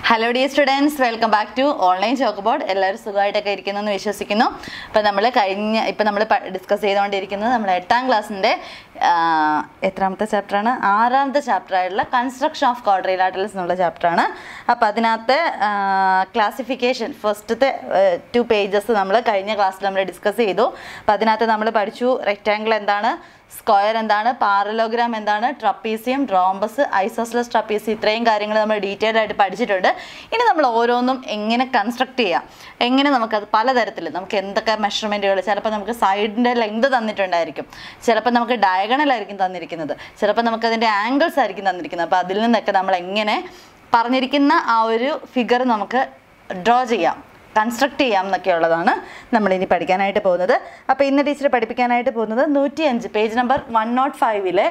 Hello dear students welcome back to online chalk board എല്ലാവരും സുഖമായിട്ടൊക്കെ ഇരിക്കുന്നു എന്ന് വിശ്വസിക്കുന്നു അപ്പോൾ നമ്മൾ കഴിഞ്ഞ ഇപ്പം നമ്മൾ ഡിസ്കസ് ചെയ്തുകൊണ്ടിരിക്കുന്നത് നമ്മൾ എട്ടാം ക്ലാസ്സിൻ്റെ എത്രാമത്തെ ചാപ്റ്ററാണ് ആറാമത്തെ ചാപ്റ്റർ ആയിട്ടുള്ള കൺസ്ട്രക്ഷൻ ഓഫ് ക്വാഡ്രിലാറ്ററൽസ് എന്നുള്ള ചാപ്റ്ററാണ് അപ്പോൾ അതിനകത്ത് ക്ലാസിഫിക്കേഷൻ ഫസ്റ്റത്തെ ടു പേജസ് നമ്മൾ കഴിഞ്ഞ ക്ലാസ്സിൽ നമ്മൾ ഡിസ്കസ് ചെയ്തു അപ്പോൾ അതിനകത്ത് നമ്മൾ പഠിച്ചു റെക്റ്റാങ്കിൾ എന്താണ് സ്ക്വയർ എന്താണ് പാരലോഗ്രാം എന്താണ് ട്രപ്പീസിയം ഡ്രോംബസ് ഐസോസ്ലസ് ട്രപ്പീസി ഇത്രയും കാര്യങ്ങൾ നമ്മൾ ഡീറ്റെയിൽഡ് ആയിട്ട് പഠിച്ചിട്ടുണ്ട് ഇനി നമ്മൾ ഓരോന്നും എങ്ങനെ കൺസ്ട്രക്ട് ചെയ്യാം എങ്ങനെ നമുക്കത് പലതരത്തിൽ നമുക്ക് എന്തൊക്കെ മെഷർമെൻറ്റുകൾ ചിലപ്പോൾ നമുക്ക് സൈഡിൻ്റെ ലെങ്ത് തന്നിട്ടുണ്ടായിരിക്കും ചിലപ്പോൾ നമുക്ക് ഡയഗണൽ ആയിരിക്കും തന്നിരിക്കുന്നത് ചിലപ്പോൾ നമുക്ക് അതിൻ്റെ ആംഗിൾസ് ആയിരിക്കും തന്നിരിക്കുന്നത് അപ്പോൾ അതിൽ നിന്നൊക്കെ നമ്മൾ എങ്ങനെ പറഞ്ഞിരിക്കുന്ന ആ ഒരു ഫിഗർ നമുക്ക് ഡ്രോ ചെയ്യാം കൺസ്ട്രക്ട് ചെയ്യാം എന്നൊക്കെ ഉള്ളതാണ് നമ്മൾ ഇനി പഠിക്കാനായിട്ട് പോകുന്നത് അപ്പോൾ ഇന്ന് ടീച്ചർ പഠിപ്പിക്കാനായിട്ട് പോകുന്നത് നൂറ്റി അഞ്ച് പേജ് നമ്പർ വൺ നോട്ട് ഫൈവിലെ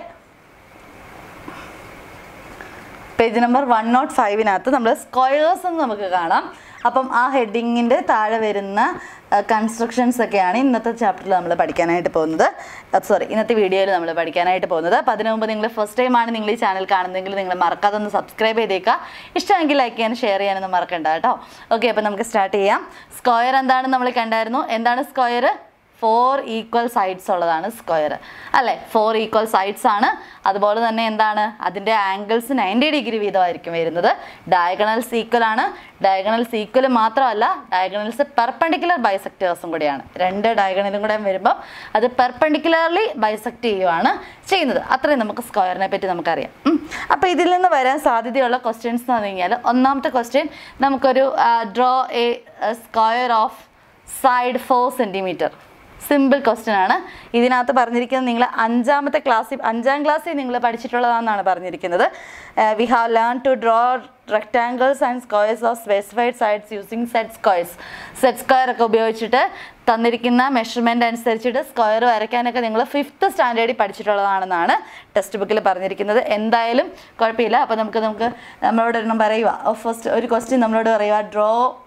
പേജ് നമ്പർ വൺ നോട്ട് ഫൈവിനകത്ത് നമ്മൾ സ്ക്വയേഴ്സ് എന്ന് നമുക്ക് കാണാം അപ്പം ആ ഹെഡിങ്ങിൻ്റെ താഴെ വരുന്ന കൺസ്ട്രക്ഷൻസ് ഒക്കെയാണ് ഇന്നത്തെ ചാപ്റ്ററിൽ നമ്മൾ പഠിക്കാനായിട്ട് പോകുന്നത് സോറി ഇന്നത്തെ വീഡിയോയിൽ നമ്മൾ പഠിക്കാനായിട്ട് പോകുന്നത് അപ്പോൾ അതിനു മുമ്പ് നിങ്ങൾ ഫസ്റ്റ് ടൈമാണ് നിങ്ങൾ ഈ ചാനൽ കാണുന്നതെങ്കിൽ നിങ്ങൾ മറക്കാതെ ഒന്ന് സബ്സ്ക്രൈബ് ചെയ്തേക്കുക ഇഷ്ടമെങ്കിൽ ലൈക്ക് ചെയ്യാനും ഷെയർ ചെയ്യാനൊന്നും മറക്കണ്ട കേട്ടോ ഓക്കെ അപ്പോൾ നമുക്ക് സ്റ്റാർട്ട് ചെയ്യാം സ്ക്വയർ എന്താണെന്ന് നമ്മൾ കണ്ടായിരുന്നു എന്താണ് സ്ക്വയർ ഫോർ ഈക്വൽ സൈഡ്സ് ഉള്ളതാണ് സ്ക്വയർ അല്ലേ ഫോർ ഈക്വൽ സൈഡ്സ് ആണ് അതുപോലെ തന്നെ എന്താണ് അതിൻ്റെ ആംഗിൾസ് നയൻറ്റി ഡിഗ്രി വീതമായിരിക്കും വരുന്നത് ഡയഗണൽസ് ഈക്വൽ ആണ് ഡയഗണൽസ് ഈക്വൽ മാത്രമല്ല ഡയഗണൽസ് പെർപ്പണ്ടിക്കുലർ ബൈസെക്ടേഴ്സും കൂടിയാണ് രണ്ട് ഡയഗണലും കൂടെ വരുമ്പോൾ അത് പെർപ്പണ്ടിക്കുലർലി ബൈസെക്ട് ചെയ്യുവാണ് ചെയ്യുന്നത് അത്രയും നമുക്ക് സ്ക്വയറിനെ പറ്റി നമുക്കറിയാം അപ്പോൾ ഇതിൽ നിന്ന് വരാൻ സാധ്യതയുള്ള ക്വസ്റ്റ്യൻസ് എന്ന് പറഞ്ഞു കഴിഞ്ഞാൽ ഒന്നാമത്തെ ക്വസ്റ്റ്യൻ നമുക്കൊരു draw a square of side four centimetre simple question ആണ് ഇതിനകത്ത് പറഞ്ഞിരിക്കുന്നത് നിങ്ങൾ അഞ്ചാമത്തെ ക്ലാസ്സിൽ അഞ്ചാം ക്ലാസ്സിൽ നിങ്ങൾ പഠിച്ചിട്ടുള്ളതാണെന്നാണ് പറഞ്ഞിരിക്കുന്നത് we have learn to draw rectangles and squares of specified sides using set squares set square ഒക്കെ ഉപയോഗിച്ചിട്ട് തന്നിരിക്കുന്ന മെഷർമെൻ്റ് അനുസരിച്ചിട്ട് സ്ക്വയർ വരയ്ക്കാനൊക്കെ നിങ്ങൾ ഫിഫ്ത്ത് സ്റ്റാൻഡേർഡിൽ പഠിച്ചിട്ടുള്ളതാണെന്നാണ് ടെക്സ്റ്റ് ബുക്കിൽ പറഞ്ഞിരിക്കുന്നത് എന്തായാലും കുഴപ്പമില്ല അപ്പോൾ നമുക്ക് നമുക്ക് നമ്മളോട് ഒരെണ്ണം പറയുക ഫസ്റ്റ് ഒരു ക്വസ്റ്റ്യൻ നമ്മളോട് പറയുക draw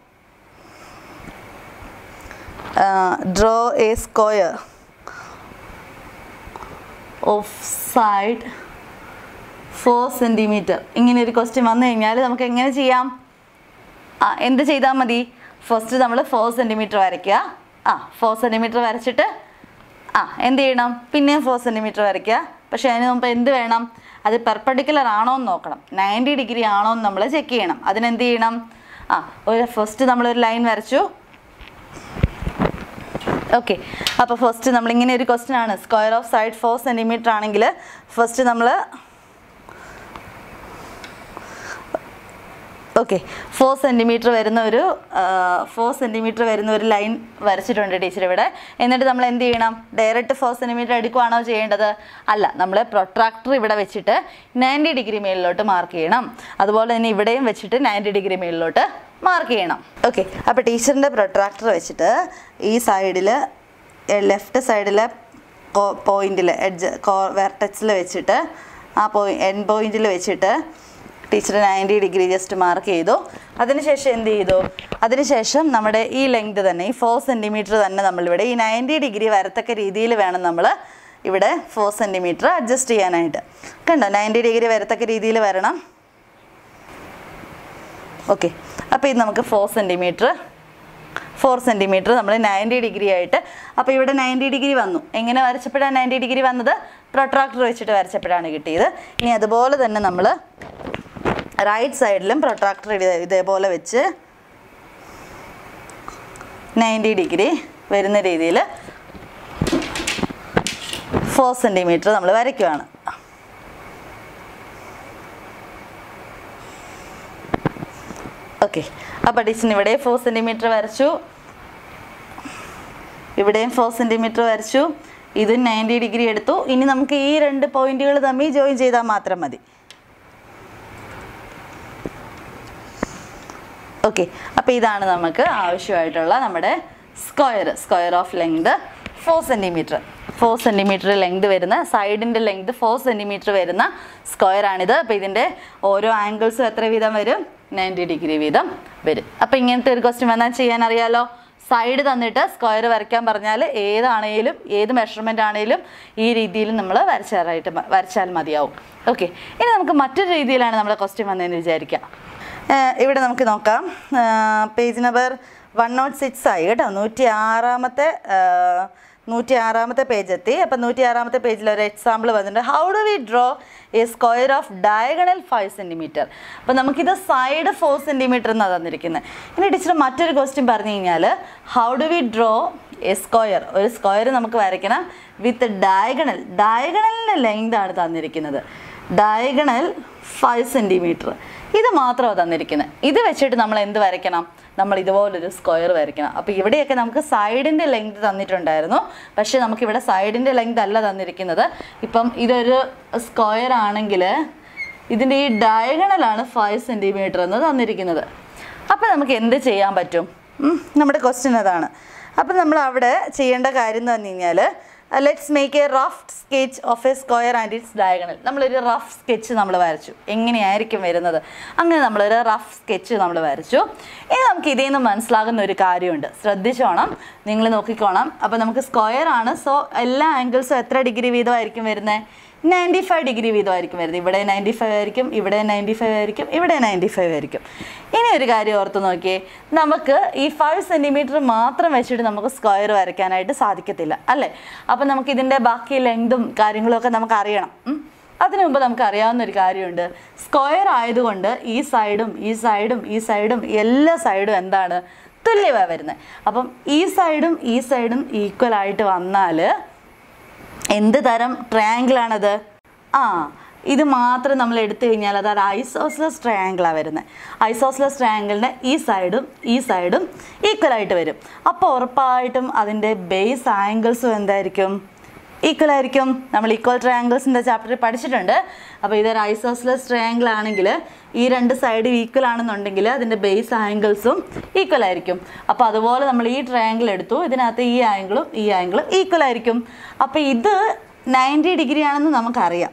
draw a square of side four centimetre ഇങ്ങനെ ഒരു ക്വസ്റ്റ്യൻ വന്നു കഴിഞ്ഞാൽ നമുക്ക് എങ്ങനെ ചെയ്യാം ആ എന്ത് ചെയ്താൽ മതി ഫസ്റ്റ് നമ്മൾ ഫോർ സെൻറ്റിമീറ്റർ വരയ്ക്കുക ആ ഫോർ സെൻറ്റിമീറ്റർ വരച്ചിട്ട് ആ എന്ത് ചെയ്യണം പിന്നെയും ഫോർ സെൻറ്റിമീറ്റർ വരയ്ക്കുക പക്ഷേ അതിന് മുമ്പ് എന്ത് വേണം അത് പെർപ്പണ്ടിക്കുലർ ആണോ എന്ന് നോക്കണം നയൻറ്റി ഡിഗ്രി ആണോ എന്ന് നമ്മൾ ചെക്ക് ചെയ്യണം അതിനെന്ത് ചെയ്യണം ആ ഒരു ഫസ്റ്റ് നമ്മളൊരു ലൈൻ വരച്ചു ഓക്കെ അപ്പോൾ ഫസ്റ്റ് നമ്മളിങ്ങനെ ഒരു ക്വസ്റ്റ്യൻ ആണ് square of side four centimetre ആണെങ്കിൽ ഫസ്റ്റ് നമ്മൾ ഓക്കെ ഫോർ സെൻറ്റിമീറ്റർ വരുന്ന ഒരു ഫോർ സെൻറ്റിമീറ്റർ വരുന്ന ഒരു ലൈൻ വരച്ചിട്ടുണ്ട് ടീച്ചർ ഇവിടെ എന്നിട്ട് നമ്മൾ എന്ത് ചെയ്യണം ഡയറക്റ്റ് ഫോർ സെൻറ്റിമീറ്റർ എടുക്കുവാണോ ചെയ്യേണ്ടത് അല്ല നമ്മൾ പ്രൊട്രാക്ടർ ഇവിടെ വെച്ചിട്ട് നയൻറ്റി ഡിഗ്രി മേളിലോട്ട് മാർക്ക് ചെയ്യണം അതുപോലെ തന്നെ ഇവിടെയും വെച്ചിട്ട് നയൻറ്റി ഡിഗ്രി മേളിലോട്ട് മാർക്ക് ചെയ്യണം ഓക്കെ അപ്പോൾ ടീച്ചറിൻ്റെ പ്രൊട്രാക്ടർ വെച്ചിട്ട് ഈ സൈഡിൽ ലെഫ്റ്റ് സൈഡിലെ പോയിന്റിൽ എഡ്ജ് കോ വെർട്ടക്സിൽ വെച്ചിട്ട് ആ പോയി എൻ പോയിന്റിൽ വെച്ചിട്ട് teacher ninety degree just mark ചെയ്തു അതിനുശേഷം എന്ത് ചെയ്തു അതിനുശേഷം നമ്മുടെ ഈ ലെങ്ത് തന്നെ ഈ ഫോർ സെൻറ്റിമീറ്റർ തന്നെ നമ്മളിവിടെ ഈ നയൻറ്റി ഡിഗ്രി വരത്തക്ക രീതിയിൽ വേണം നമ്മൾ ഇവിടെ ഫോർ സെൻറ്റിമീറ്റർ അഡ്ജസ്റ്റ് ചെയ്യാനായിട്ട് കണ്ടോ നയൻറ്റി ഡിഗ്രി വരത്തക്ക രീതിയിൽ വരണം ഓക്കെ അപ്പോൾ ഇത് നമുക്ക് ഫോർ സെൻറ്റിമീറ്റർ ഫോർ സെൻറ്റിമീറ്റർ നമ്മൾ നയൻറ്റി ഡിഗ്രി ആയിട്ട് അപ്പോൾ ഇവിടെ നയൻറ്റി ഡിഗ്രി വന്നു എങ്ങനെ വരച്ചപ്പോഴാണ് നയൻറ്റി ഡിഗ്രി വന്നത് പ്രൊട്രാക്ടർ വെച്ചിട്ട് വരച്ചപ്പോഴാണ് കിട്ടിയത് ഇനി അതുപോലെ തന്നെ നമ്മൾ റൈറ്റ് സൈഡിലും പ്രൊട്രാക്ടർ ഇതേപോലെ വെച്ച് നയൻറ്റി ഡിഗ്രി വരുന്ന രീതിയിൽ ഫോർ സെൻറ്റിമീറ്റർ നമ്മൾ വരയ്ക്കുവാണ് ഓക്കെ അപ്പോൾ ടീച്ചറിന് ഇവിടെ ഫോർ സെൻറ്റിമീറ്റർ വരച്ചു ഇവിടെയും ഫോർ സെൻറ്റിമീറ്റർ വരച്ചു ഇതും നയൻറ്റി ഡിഗ്രി എടുത്തു ഇനി നമുക്ക് ഈ രണ്ട് പോയിന്റുകൾ തമ്മിൽ ജോയിൻ ചെയ്താൽ മാത്രം മതി ഓക്കെ അപ്പോൾ ഇതാണ് നമുക്ക് ആവശ്യമായിട്ടുള്ള നമ്മുടെ square square of length four centimetre four centimetre length വരുന്ന സൈഡിൻ്റെ ലെങ്ത് ഫോർ സെൻറ്റിമീറ്റർ വരുന്ന സ്ക്വയർ ആണിത് അപ്പോൾ ഇതിൻ്റെ ഓരോ ആംഗിൾസും എത്ര വീതം വരും നയൻറ്റി ഡിഗ്രി വീതം വരും അപ്പോൾ ഇങ്ങനത്തെ ഒരു ക്വസ്റ്റ്യൻ വന്നാൽ ചെയ്യാൻ അറിയാലോ സൈഡ് തന്നിട്ട് സ്ക്വയർ വരയ്ക്കാൻ പറഞ്ഞാൽ ഏതാണേലും ഏത് മെഷർമെൻ്റ് ആണേലും ഈ രീതിയിൽ നമ്മൾ വരച്ചാലായിട്ട് മ- വരച്ചാൽ മതിയാവും ഓക്കെ ഇനി നമുക്ക് മറ്റൊരു രീതിയിലാണ് നമ്മുടെ ക്വസ്റ്റ്യൻ വന്നതെന്ന് വിചാരിക്കാം ഏഹ് ഇവിടെ നമുക്ക് നോക്കാം page number one nought six ആയി കേട്ടോ നൂറ്റി ആറാമത്തെ നൂറ്റി ആറാമത്തെ പേജ് എത്തി അപ്പം നൂറ്റി ആറാമത്തെ പേജിൽ ഒരു എക്സാമ്പിൾ വന്നിട്ടുണ്ട് how do we draw a square of diagonal five centimetre അപ്പം നമുക്കിത് സൈഡ് ഫോർ സെൻറ്റിമീറ്റർ എന്നാണ് തന്നിരിക്കുന്നത് ഇനി ടീച്ചർ മറ്റൊരു ക്വസ്റ്റ്യൻ പറഞ്ഞു കഴിഞ്ഞാൽ how do we draw a square ഒരു സ്ക്വയർ നമുക്ക് വരയ്ക്കണം വിത്ത് ഡയഗണൽ ഡയഗണലിൻ്റെ ലെങ്ത് ആണ് തന്നിരിക്കുന്നത് ഡയഗണൽ ഫൈവ് സെൻറ്റിമീറ്റർ ഇത് മാത്രമാണ് തന്നിരിക്കുന്നത് ഇത് വെച്ചിട്ട് നമ്മൾ എന്ത് വരയ്ക്കണം നമ്മൾ ഇതുപോലൊരു സ്ക്വയർ വരയ്ക്കണം അപ്പോൾ ഇവിടെയൊക്കെ നമുക്ക് സൈഡിൻ്റെ ലെങ്ത് തന്നിട്ടുണ്ടായിരുന്നു പക്ഷേ നമുക്കിവിടെ സൈഡിൻ്റെ ലെങ്ത് അല്ല തന്നിരിക്കുന്നത് ഇപ്പം ഇതൊരു സ്ക്വയർ ആണെങ്കിൽ ഇതിൻ്റെ ഈ ഡയഗണലാണ് ഫൈവ് സെൻറ്റിമീറ്റർ എന്ന് തന്നിരിക്കുന്നത് അപ്പോൾ നമുക്ക് എന്ത് ചെയ്യാൻ പറ്റും ഉം, നമ്മുടെ ക്വസ്റ്റ്യൻ അതാണ് അപ്പോൾ നമ്മൾ അവിടെ ചെയ്യേണ്ട കാര്യം എന്ന് പറഞ്ഞു കഴിഞ്ഞാൽ let's make a rough sketch of a square and its diagonal നമ്മളൊരു റഫ് സ്കെച്ച് നമ്മൾ വരച്ചു എങ്ങനെയായിരിക്കും വരുന്നത് അങ്ങനെ നമ്മളൊരു റഫ് സ്കെച്ച് നമ്മൾ വരച്ചു ഇനി നമുക്ക് ഇതിൽ നിന്ന് മനസ്സിലാകുന്ന ഒരു കാര്യമുണ്ട് ശ്രദ്ധിച്ചോണം നിങ്ങൾ നോക്കിക്കോണം അപ്പോൾ നമുക്ക് സ്ക്വയർ ആണ് സോ എല്ലാ ആംഗിൾസും എത്ര ഡിഗ്രി വീതമായിരിക്കും വരുന്നത് നയൻറ്റി ഫൈവ് ഡിഗ്രി വീതമായിരിക്കും വരുന്നത് ഇവിടെ നയൻറ്റി ഫൈവ് ആയിരിക്കും ഇവിടെ നയൻറ്റി ഫൈവ് ആയിരിക്കും ഇവിടെ നയൻറ്റി ഫൈവ് ആയിരിക്കും ഇനി ഒരു കാര്യം ഓർത്ത് നോക്കിയേ നമുക്ക് ഈ ഫൈവ് സെൻറ്റിമീറ്റർ മാത്രം വെച്ചിട്ട് നമുക്ക് സ്ക്വയർ വരയ്ക്കാനായിട്ട് സാധിക്കത്തില്ല അല്ലേ അപ്പം നമുക്ക് ഇതിൻ്റെ ബാക്കി ലെങ്തും കാര്യങ്ങളും ഒക്കെ നമുക്ക് അറിയണം ഉം. അതിനു മുമ്പ് നമുക്ക് അറിയാവുന്ന ഒരു കാര്യമുണ്ട് സ്ക്വയർ ആയതുകൊണ്ട് ഈ സൈഡും ഈ സൈഡും ഈ സൈഡും എല്ലാ സൈഡും എന്താണ് തുല്യമാണ് വരുന്നത് അപ്പം ഈ സൈഡും ഈ സൈഡും ഈക്വൽ ആയിട്ട് വന്നാൽ എന്ത് തരം ട്രയാങ്കിൾ ആണത് ആ ഇത് മാത്രം നമ്മൾ എടുത്തു കഴിഞ്ഞാൽ അത് ഒരു ഐസോസ്ലസ് ട്രയാങ്കിളാണ് വരുന്നത് ഐസോസ്ലസ് ട്രയാങ്കിളിൻ്റെ ഈ സൈഡും ഈ സൈഡും ഈക്വൽ ആയിട്ട് വരും അപ്പോൾ ഉറപ്പായിട്ടും അതിൻ്റെ ബേസ് ആംഗിൾസും എന്തായിരിക്കും ഈക്വൽ ആയിരിക്കും നമ്മൾ ഈക്വൽ ട്രയാങ്കിൾസിൻ്റെ ചാപ്റ്ററിൽ പഠിച്ചിട്ടുണ്ട് അപ്പോൾ ഇതൊരു ഐസോസ്ലസ് ട്രയാങ്കിൾ ആണെങ്കിൽ ഈ രണ്ട് സൈഡ് ഈക്വൽ ആണെന്നുണ്ടെങ്കിൽ അതിൻ്റെ ബേസ് ആംഗിൾസും ഈക്വൽ ആയിരിക്കും അപ്പോൾ അതുപോലെ നമ്മൾ ഈ ട്രയാങ്കിൾ എടുത്തു ഇതിനകത്ത് ഈ ആംഗിളും ഈ ആംഗിളും ഈക്വൽ ആയിരിക്കും അപ്പോൾ ഇത് നയൻറ്റി ഡിഗ്രി ആണെന്ന് നമുക്കറിയാം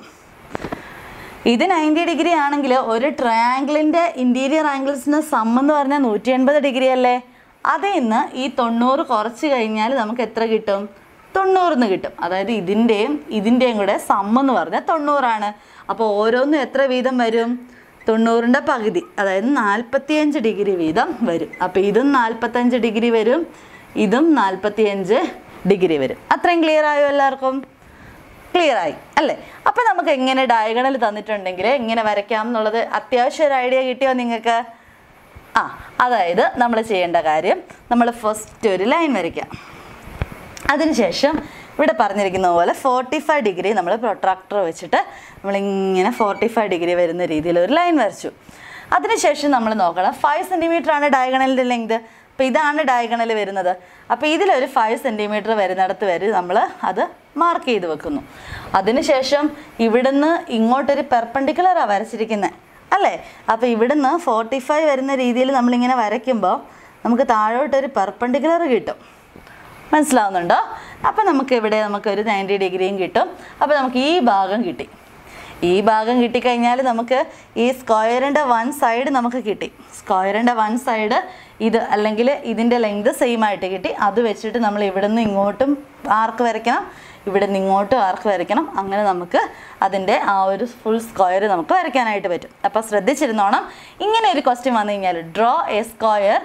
ഇത് നയൻറ്റി ഡിഗ്രി ആണെങ്കിൽ ഒരു ട്രയാങ്കിളിൻ്റെ ഇൻറ്റീരിയർ ആംഗിൾസിന് സം എന്ന് പറഞ്ഞാൽ നൂറ്റി എൺപത് ഡിഗ്രി അല്ലേ അതിൽ നിന്ന് ഈ തൊണ്ണൂറ് കുറച്ച് കഴിഞ്ഞാൽ നമുക്ക് എത്ര കിട്ടും തൊണ്ണൂറിന്ന് കിട്ടും അതായത് ഇതിൻ്റെയും ഇതിൻ്റെയും കൂടെ സം എന്ന് പറഞ്ഞാൽ തൊണ്ണൂറാണ് അപ്പോൾ ഓരോന്നും എത്ര വീതം വരും തൊണ്ണൂറിൻ്റെ പകുതി അതായത് നാൽപ്പത്തിയഞ്ച് ഡിഗ്രി വീതം വരും അപ്പോൾ ഇതും നാൽപ്പത്തഞ്ച് ഡിഗ്രി വരും ഇതും നാൽപ്പത്തിയഞ്ച് ഡിഗ്രി വരും അത്രയും ക്ലിയർ ആയോ എല്ലാവർക്കും ക്ലിയർ ആയി അല്ലേ അപ്പം നമുക്ക് എങ്ങനെ ഡയഗണൽ തന്നിട്ടുണ്ടെങ്കിൽ എങ്ങനെ വരയ്ക്കാം എന്നുള്ളത് അത്യാവശ്യം ഒരു ഐഡിയ കിട്ടിയോ നിങ്ങൾക്ക് ആ അതായത് നമ്മൾ ചെയ്യേണ്ട കാര്യം നമ്മൾ ഫസ്റ്റ് ഒരു ലൈൻ വരയ്ക്കാം അതിനുശേഷം ഇവിടെ പറഞ്ഞിരിക്കുന്ന പോലെ ഫോർട്ടി ഫൈവ് ഡിഗ്രി നമ്മൾ പ്രൊട്രാക്ടർ വെച്ചിട്ട് നമ്മളിങ്ങനെ ഫോർട്ടി ഫൈവ് ഡിഗ്രി വരുന്ന രീതിയിൽ ഒരു ലൈൻ വരച്ചു അതിനുശേഷം നമ്മൾ നോക്കണം ഫൈവ് സെൻറ്റിമീറ്റർ ആണ് ഡയഗണലിൻ്റെ ലെങ്ത് അപ്പോൾ ഇതാണ് ഡയഗണൽ വരുന്നത് അപ്പോൾ ഇതിലൊരു ഫൈവ് സെൻറ്റിമീറ്റർ വരുന്നിടത്ത് വരെ നമ്മൾ അത് മാർക്ക് ചെയ്ത് വെക്കുന്നു അതിനുശേഷം ഇവിടുന്ന് ഇങ്ങോട്ടൊരു പെർപ്പണ്ടിക്കുലറാണ് വരച്ചിരിക്കുന്നത് അല്ലേ അപ്പോൾ ഇവിടുന്ന് ഫോർട്ടി ഫൈവ് വരുന്ന രീതിയിൽ നമ്മളിങ്ങനെ വരയ്ക്കുമ്പോൾ നമുക്ക് താഴോട്ടൊരു പെർപ്പണ്ടിക്കുലർ കിട്ടും മനസ്സിലാവുന്നുണ്ടോ അപ്പോൾ നമുക്ക് ഇവിടെ നമുക്കൊരു നയൻറ്റി ഡിഗ്രിയും കിട്ടും അപ്പോൾ നമുക്ക് ഈ ഭാഗം കിട്ടി ഈ ഭാഗം കിട്ടിക്കഴിഞ്ഞാൽ നമുക്ക് ഈ സ്ക്വയറിൻ്റെ വൺ സൈഡ് നമുക്ക് കിട്ടി സ്ക്വയറിൻ്റെ വൺ സൈഡ് ഇത് അല്ലെങ്കിൽ ഇതിൻ്റെ ലെങ്ത് സെയിം ആയിട്ട് കിട്ടി അത് വെച്ചിട്ട് നമ്മൾ ഇവിടെ നിന്ന് ഇങ്ങോട്ടും ആർക്ക് വരയ്ക്കണം ഇവിടെ നിന്ന് ഇങ്ങോട്ടും ആർക്ക് വരയ്ക്കണം അങ്ങനെ നമുക്ക് അതിൻ്റെ ആ ഒരു ഫുൾ സ്ക്വയർ നമുക്ക് വരയ്ക്കാനായിട്ട് പറ്റും അപ്പോൾ ശ്രദ്ധിച്ചിരുന്നോണം ഇങ്ങനെ ഒരു ക്വസ്റ്റ്യൻ വന്നു കഴിഞ്ഞാൽ draw a square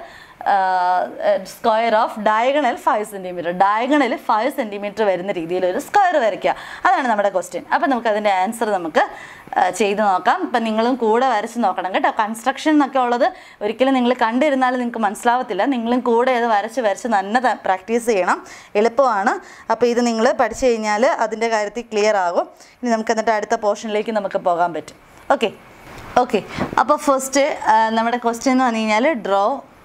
square of diagonal five centimetre diagonal five centimetre വരുന്ന രീതിയിൽ ഒരു സ്ക്വയർ വരയ്ക്കുക അതാണ് നമ്മുടെ ക്വസ്റ്റ്യൻ അപ്പോൾ നമുക്ക് അതിൻ്റെ ആൻസർ നമുക്ക് ആ, ചെയ്ത് നോക്കാം ഇപ്പം നിങ്ങളും കൂടെ വരച്ച് നോക്കണം കേട്ടോ കൺസ്ട്രക്ഷൻ എന്നൊക്കെ ഉള്ളത് ഒരിക്കലും നിങ്ങൾ കണ്ടിരുന്നാൽ നിങ്ങൾക്ക് മനസ്സിലാവത്തില്ല നിങ്ങളും കൂടെ അത് വരച്ച് വരച്ച് തന്നെ പ്രാക്ടീസ് ചെയ്യണം എളുപ്പമാണ് അപ്പോൾ ഇത് നിങ്ങൾ പഠിച്ചു കഴിഞ്ഞാൽ അതിൻ്റെ കാര്യത്തിൽ ക്ലിയർ ആകും ഇനി നമുക്ക് എന്നിട്ട് അടുത്ത പോർഷനിലേക്ക് നമുക്ക് പോകാൻ പറ്റും ഓക്കെ ഓക്കെ അപ്പോൾ ഫസ്റ്റ് നമ്മുടെ ക്വസ്റ്റ്യൻ എന്ന് പറഞ്ഞു കഴിഞ്ഞാൽ draw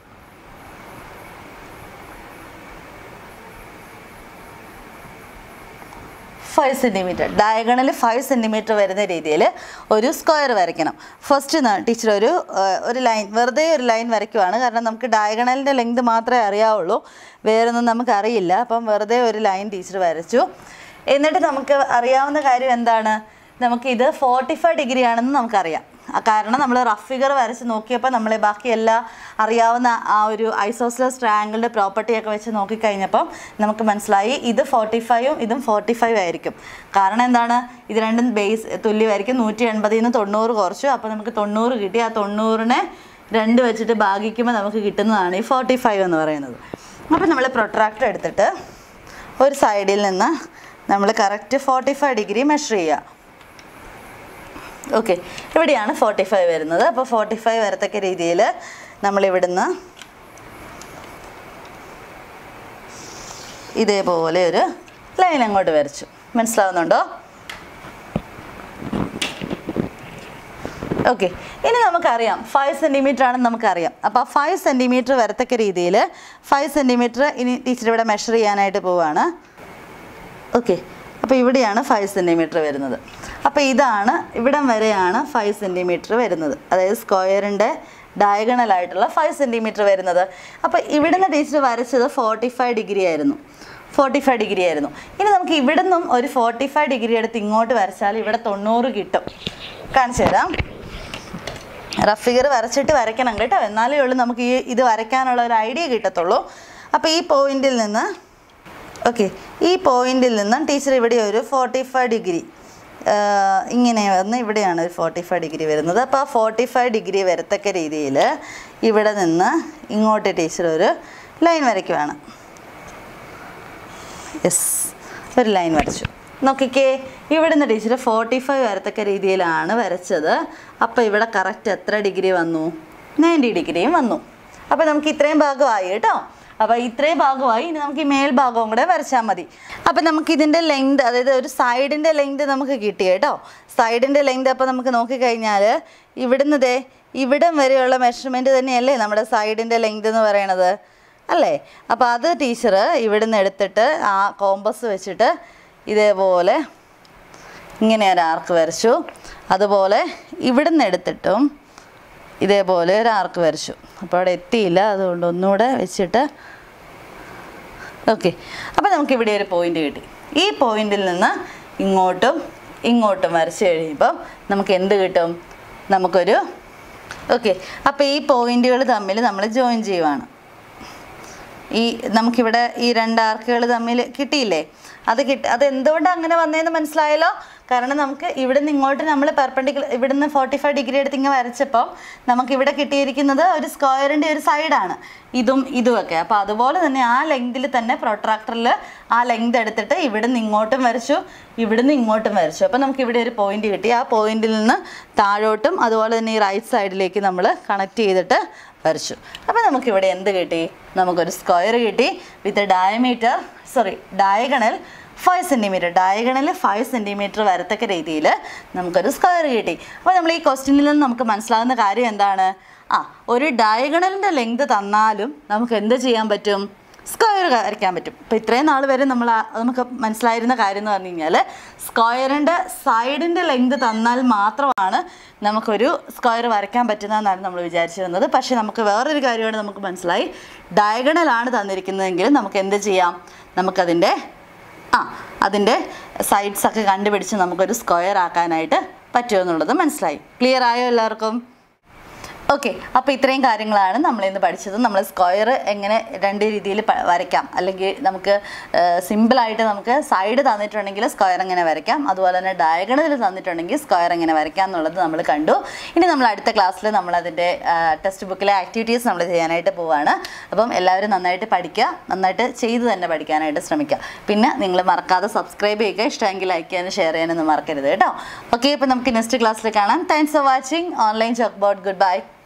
five centimetre diagonal five centimetre വരുന്ന രീതിയിൽ ഒരു സ്ക്വയർ വരയ്ക്കണം ഫസ്റ്റ് ടീച്ചർ ഒരു ആ, ഒരു ലൈൻ വെറുതെ ഒരു ലൈൻ വരയ്ക്കുവാണ് കാരണം നമുക്ക് ഡയഗണലിൻ്റെ ലെങ്ത് മാത്രമേ അറിയാവുള്ളൂ വേറൊന്നും നമുക്ക് അറിയില്ല അപ്പം വെറുതെ ഒരു ലൈൻ ടീച്ചർ വരച്ചു എന്നിട്ട് നമുക്ക് അറിയാവുന്ന കാര്യം എന്താണ് നമുക്കിത് ഫോർട്ടി ഫൈവ് ഡിഗ്രി ആണെന്ന് നമുക്കറിയാം ആ കാരണം നമ്മൾ റഫ് ഫിഗർ വരച്ച് നോക്കിയപ്പോൾ നമ്മളെ ബാക്കി എല്ലാ അറിയാവുന്ന ആ ഒരു ഐസോസ്ലസ് ട്രയാങ്കിളിൻ്റെ പ്രോപ്പർട്ടിയൊക്കെ വെച്ച് നോക്കിക്കഴിഞ്ഞപ്പം നമുക്ക് മനസ്സിലായി ഇത് ഫോർട്ടി ഫൈവും ഇതും ഫോർട്ടി ഫൈവ് ആയിരിക്കും കാരണം എന്താണ് ഇത് രണ്ടും ബേസ് തുല്യമായിരിക്കും നൂറ്റി എൺപതിൽ നിന്ന് തൊണ്ണൂറ് കുറച്ചു അപ്പോൾ നമുക്ക് തൊണ്ണൂറ് കിട്ടി ആ തൊണ്ണൂറിനെ രണ്ട് വെച്ചിട്ട് ഭാഗിക്കുമ്പോൾ നമുക്ക് കിട്ടുന്നതാണ് ഈ ഫോർട്ടി ഫൈവ് എന്ന് പറയുന്നത് അപ്പോൾ നമ്മൾ പ്രൊട്രാക്ടർ എടുത്തിട്ട് ഒരു സൈഡിൽ നിന്ന് നമ്മൾ correct forty five degree measure ചെയ്യുക ഓക്കെ ഇവിടെയാണ് ഫോർട്ടി ഫൈവ് വരുന്നത് അപ്പോൾ ഫോർട്ടി ഫൈവ് വരത്തക്ക രീതിയിൽ നമ്മളിവിടുന്ന് ഇതേപോലെ ഒരു ലൈൻ അങ്ങോട്ട് വരച്ചു മനസ്സിലാവുന്നുണ്ടോ ഓക്കെ ഇനി നമുക്കറിയാം ഫൈവ് സെൻറ്റിമീറ്റർ ആണെന്ന് നമുക്കറിയാം അപ്പോൾ ആ ഫൈവ് സെൻറ്റിമീറ്റർ വരത്തക്ക രീതിയിൽ ഫൈവ് സെൻറ്റിമീറ്റർ ഇനി ടീച്ചർ ഇവിടെ മെഷർ ചെയ്യാനായിട്ട് പോവാണ് ഓക്കെ അപ്പോൾ ഇവിടെയാണ് ഫൈവ് സെൻറ്റിമീറ്റർ വരുന്നത് അപ്പോൾ ഇതാണ് ഇവിടം വരെയാണ് ഫൈവ് സെൻറ്റിമീറ്റർ വരുന്നത് അതായത് സ്ക്വയറിൻ്റെ ഡയഗണലായിട്ടുള്ള ഫൈവ് സെൻറ്റിമീറ്റർ വരുന്നത് അപ്പോൾ ഇവിടുന്ന് ടീച്ചർ വരച്ചത് ഫോർട്ടി ഫൈവ് ഡിഗ്രി ആയിരുന്നു ഫോർട്ടി ഫൈവ് ഡിഗ്രി ആയിരുന്നു ഇനി നമുക്ക് ഇവിടുന്നും ഒരു ഫോർട്ടി ഫൈവ് ഡിഗ്രി എടുത്ത് ഇങ്ങോട്ട് വരച്ചാൽ ഇവിടെ തൊണ്ണൂറ് കിട്ടും കാണിച്ചു തരാം റഫ് ഫിഗർ വരച്ചിട്ട് വരയ്ക്കണം കേട്ടോ എന്നാലേ ഉള്ളൂ നമുക്ക് ഈ ഇത് വരയ്ക്കാനുള്ള ഒരു ഐഡിയ കിട്ടത്തുള്ളൂ അപ്പോൾ ഈ പോയിന്റിൽ നിന്ന് ഓക്കെ ഈ പോയിന്റിൽ നിന്ന് ടീച്ചർ ഇവിടെ ഒരു ഫോർട്ടി ഫൈവ് ഡിഗ്രി ഇങ്ങനെ വന്ന് ഇവിടെയാണ് ഒരു ഫോർട്ടി ഫൈവ് ഡിഗ്രി വരുന്നത് അപ്പോൾ ആ ഫോർട്ടി ഫൈവ് ഡിഗ്രി വരത്തക്ക രീതിയിൽ ഇവിടെ നിന്ന് ഇങ്ങോട്ട് ടീച്ചർ ഒരു ലൈൻ വരയ്ക്കുവാണ് യെസ് ഒരു ലൈൻ വരച്ചു നോക്കിക്കേ ഇവിടുന്ന് ടീച്ചർ ഫോർട്ടി ഫൈവ് വരത്തക്ക രീതിയിലാണ് വരച്ചത് അപ്പോൾ ഇവിടെ കറക്റ്റ് എത്ര ഡിഗ്രി വന്നു നയൻറ്റി ഡിഗ്രിയും വന്നു അപ്പോൾ നമുക്ക് ഇത്രയും ഭാഗമായി കേട്ടോ അപ്പോൾ ഇത്രയും ഭാഗമായി ഇനി നമുക്ക് ഈ മേൽഭാഗവും കൂടെ വരച്ചാൽ മതി അപ്പോൾ നമുക്ക് ഇതിൻ്റെ ലെങ്ത് അതായത് ഒരു സൈഡിൻ്റെ ലെങ്ത് നമുക്ക് കിട്ടി കേട്ടോ സൈഡിൻ്റെ ലെങ്ത് അപ്പോൾ നമുക്ക് നോക്കിക്കഴിഞ്ഞാൽ ഇവിടുന്ന് ദേ ഇവിടം വരെയുള്ള മെഷർമെൻറ്റ് തന്നെയല്ലേ നമ്മുടെ സൈഡിൻ്റെ ലെങ്ത് എന്ന് പറയണത് അല്ലേ അപ്പോൾ അത് ടീച്ചർ ഇവിടുന്ന് എടുത്തിട്ട് ആ കോമ്പസ് വെച്ചിട്ട് ഇതേപോലെ ഇങ്ങനെ ഒരു ആർക്ക് വരച്ചു അതുപോലെ ഇവിടുന്ന് എടുത്തിട്ടും ഇതേപോലെ ഒരു ആർക്ക് വരച്ചു അപ്പോൾ അവിടെ എത്തിയില്ല അതുകൊണ്ട് ഒന്നുകൂടെ വെച്ചിട്ട് ഓക്കെ അപ്പോൾ നമുക്ക് ഇവിടെ ഒരു പോയിന്റ് കിട്ടി ഈ പോയിന്റിൽ നിന്ന് ഇങ്ങോട്ടും ഇങ്ങോട്ടും വരച്ച് കഴിയുമ്പോൾ നമുക്ക് എന്ത് കിട്ടും നമുക്കൊരു ഓക്കെ അപ്പോൾ ഈ പോയിന്റുകൾ തമ്മിൽ നമ്മൾ ജോയിൻ ചെയ്യുവാണ് ഈ നമുക്കിവിടെ ഈ രണ്ട് ആർക്കുകൾ തമ്മിൽ കിട്ടിയില്ലേ അത് കിട്ടി അത് എന്തുകൊണ്ടാണ് അങ്ങനെ വന്നതെന്ന് മനസ്സിലായല്ലോ കാരണം നമുക്ക് ഇവിടുന്ന് ഇങ്ങോട്ട് നമ്മൾ പെർപെൻഡിക്കുലർ ഇവിടുന്ന് ഫോർട്ടി ഫൈവ് ഡിഗ്രി എടുത്ത് ഇങ്ങനെ വരച്ചപ്പോൾ നമുക്ക് ഇവിടെ കിട്ടിയിരിക്കുന്നത് ഒരു സ്ക്വയറിൻ്റെ ഒരു സൈഡാണ് ഇതും ഇതുമൊക്കെ അപ്പോൾ അതുപോലെ തന്നെ ആ ലെങ്തിൽ തന്നെ പ്രൊട്രാക്ടറിൽ ആ ലെങ്ത് എടുത്തിട്ട് ഇവിടുന്ന് ഇങ്ങോട്ടും വരച്ചു ഇവിടുന്ന് ഇങ്ങോട്ടും വരച്ചു അപ്പോൾ നമുക്ക് ഇവിടെ ഒരു പോയിന്റ് കിട്ടി ആ പോയിന്റിൽ നിന്ന് താഴോട്ടും അതുപോലെ തന്നെ ഈ റൈറ്റ് സൈഡിലേക്ക് നമ്മൾ കണക്ട് ചെയ്തിട്ട് വരച്ചു അപ്പോൾ നമുക്കിവിടെ എന്ത് കിട്ടി നമുക്കൊരു സ്ക്വയർ കിട്ടി with diameter sorry diagonal five centimetre diagonal five centimetre വരത്തക്ക രീതിയിൽ നമുക്കൊരു സ്ക്വയർ കിട്ടി അപ്പോൾ നമ്മൾ ഈ ക്വസ്റ്റ്യനിൽ നിന്ന് നമുക്ക് മനസ്സിലാകുന്ന കാര്യം എന്താണ് ആ ഒരു ഡയഗണലിൻ്റെ ലെങ്ത് തന്നാലും നമുക്ക് എന്ത് ചെയ്യാൻ പറ്റും സ്ക്വയർ വരയ്ക്കാൻ പറ്റും ഇപ്പോൾ ഇത്രയും നാൾ വരെ നമ്മൾ ആ- നമുക്ക് മനസ്സിലായിരുന്ന കാര്യം എന്ന് പറഞ്ഞു കഴിഞ്ഞാൽ സ്ക്വയറിൻ്റെ സൈഡിൻ്റെ ലെങ്ത് തന്നാൽ മാത്രമാണ് നമുക്കൊരു സ്ക്വയർ വരയ്ക്കാൻ പറ്റുന്നതെന്നാണ് നമ്മൾ വിചാരിച്ചിരുന്നത് പക്ഷേ നമുക്ക് വേറൊരു കാര്യമാണ് നമുക്ക് മനസ്സിലായി ഡയഗണലാണ് തന്നിരിക്കുന്നതെങ്കിൽ നമുക്ക് എന്ത് ചെയ്യാം നമുക്കതിൻ്റെ ആ അതിൻ്റെ സൈഡ്സ് ഒക്കെ കണ്ടുപിടിച്ച് നമുക്കൊരു സ്ക്വയർ ആക്കാനായിട്ട് പറ്റുമെന്നുള്ളത് മനസ്സിലായി ക്ലിയർ ആയോ എല്ലാവർക്കും ഓക്കെ അപ്പോൾ ഇത്രയും കാര്യങ്ങളാണ് നമ്മൾ ഇന്ന് പഠിച്ചത് നമ്മൾ സ്ക്വയർ എങ്ങനെ രണ്ട് രീതിയിൽ പ- വരയ്ക്കാം അല്ലെങ്കിൽ നമുക്ക് സിമ്പിളായിട്ട് നമുക്ക് സൈഡ് തന്നിട്ടുണ്ടെങ്കിൽ സ്ക്വയർ എങ്ങനെ വരയ്ക്കാം അതുപോലെ തന്നെ ഡയഗണൽ തന്നിട്ടുണ്ടെങ്കിൽ സ്ക്വയർ എങ്ങനെ വരയ്ക്കാം എന്നുള്ളത് നമ്മൾ കണ്ടു ഇനി നമ്മൾ അടുത്ത ക്ലാസ്സിൽ നമ്മളതിൻ്റെ ടെക്സ്റ്റ് ബുക്കിലെ ആക്ടിവിറ്റീസ് നമ്മൾ ചെയ്യാനായിട്ട് പോവാണ് അപ്പം എല്ലാവരും നന്നായിട്ട് പഠിക്കുക നന്നായിട്ട് ചെയ്ത് തന്നെ പഠിക്കാനായിട്ട് ശ്രമിക്കുക പിന്നെ നിങ്ങൾ മറക്കാതെ സബ്സ്ക്രൈബ് ചെയ്യുക ഇഷ്ടമെങ്കിൽ ലൈക്ക് ചെയ്യാനും ഷെയർ ചെയ്യാനൊന്നും മറക്കരുത് കേട്ടോ ഓക്കെ അപ്പോൾ നമുക്ക് നെക്സ്റ്റ് ക്ലാസ്സിൽ കാണാം thanks for watching online chalk board good bye